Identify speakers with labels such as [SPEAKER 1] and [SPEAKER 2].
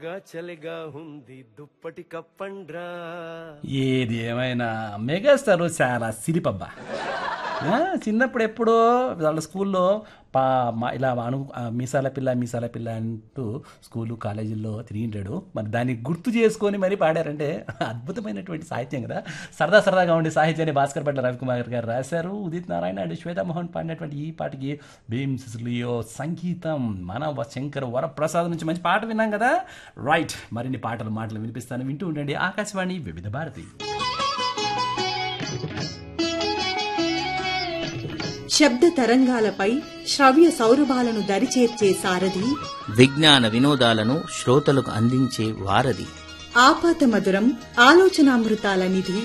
[SPEAKER 1] గా చలిగా ఉంది దుప్పటి కప్పండ్రా
[SPEAKER 2] ఏది ఏమైనా మెగాస్టార్ చాలా సిరిపబ్బా ఆ, చిన్నప్పుడు ఎప్పుడో వాళ్ళ స్కూల్లో పా మా- ఇలా అను ఆ, మీసాల పిల్ల మీసాల పిల్ల అంటూ స్కూలు కాలేజీల్లో తిరిగింటాడు మరి దాన్ని గుర్తు చేసుకొని మరి పాడారంటే అద్భుతమైనటువంటి సాహిత్యం కదా సరదా సరదాగా ఉండే సాహిత్యాన్ని భాస్కర్ పట్ల రవికుమార్ గారు రాశారు ఉదిత్ నారాయణ అండ్ శ్వేతామోహన్ పాడినటువంటి ఈ పాటకి భీమ్ సిసులియో సంగీతం మన శంకర్ వరప్రసాద్ నుంచి మంచి పాట విన్నాం కదా రైట్ మరిన్ని పాటలు మాటలు వినిపిస్తాను వింటూ ఉండండి ఆకాశవాణి వివిధ భారతి
[SPEAKER 3] శబ్ద తరంగాలపై శ్రవ్య సౌరభాలను దరిచేర్చే సారథి
[SPEAKER 4] విజ్ఞాన వినోదాలను శ్రోతలకు అందించే వారధి
[SPEAKER 3] ఆపాత మధురం ఆలోచనామృతాల నిధి